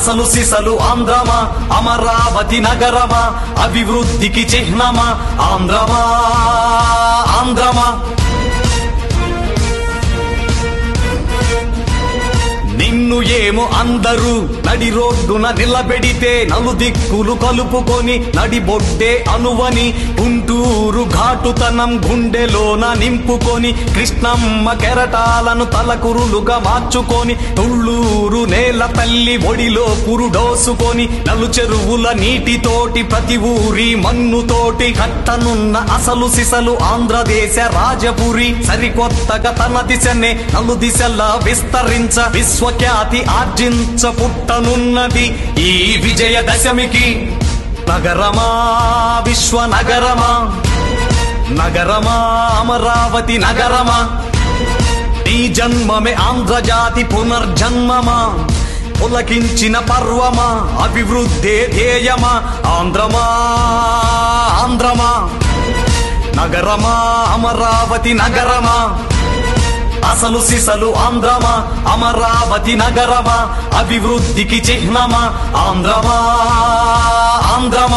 అసలు సిసలు ఆంధ్రమా అమరావతి నగరమా అభివృద్ధికి చిహ్నమా ఆంధ్రమా ఆంధ్రమా నిన్ను ఏమో అందరూ నడి రోడ్డున నిలబెడితే నలుదిక్కులు కలుపుకొని నడిబొడ్డే అనువని గుంటూరు ఘాటుతనం గుండెలోన నింపుకొని కృష్ణమ్మ కెరటాలను తలకురులుగా మార్చుకొని తుళ్ళూరు నేల తల్లి ఒడిలో పురుడోసుకొని నలు చెరువుల నీటితోటి ప్రతి ఊరి మన్నుతోటి కట్టనున్న అసలు సిసలు ఆంధ్రదేశ రాజపురి సరికొత్తగా తన దిశనే నలు దిశలా విస్తరించ విశ్వఖ్యాతి ఆర్జించ పుట్టనున్నది ఈ విజయదశమికి నగరమా విశ్వ నగరమా నగరమా అమరావతి నగరమా నీ జన్మమే ఆంధ్రజాతి పునర్జన్మమా పులకించిన పర్వమా అభివృద్ధే ధ్యేయమా ఆంధ్రమా ఆంధ్రమా నగరమా అమరావతి నగరమా అసలు సిసలు ఆంధ్రమా అమరావతి నగరమా అభివృద్ధికి చిహ్నమా ఆంధ్రమా ఆంధ్రమా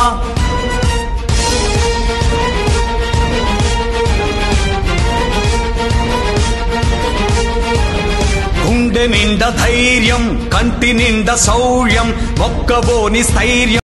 గుండె నిండా ధైర్యం కంటి నిండా శౌర్యం మొక్కబోని స్థైర్యం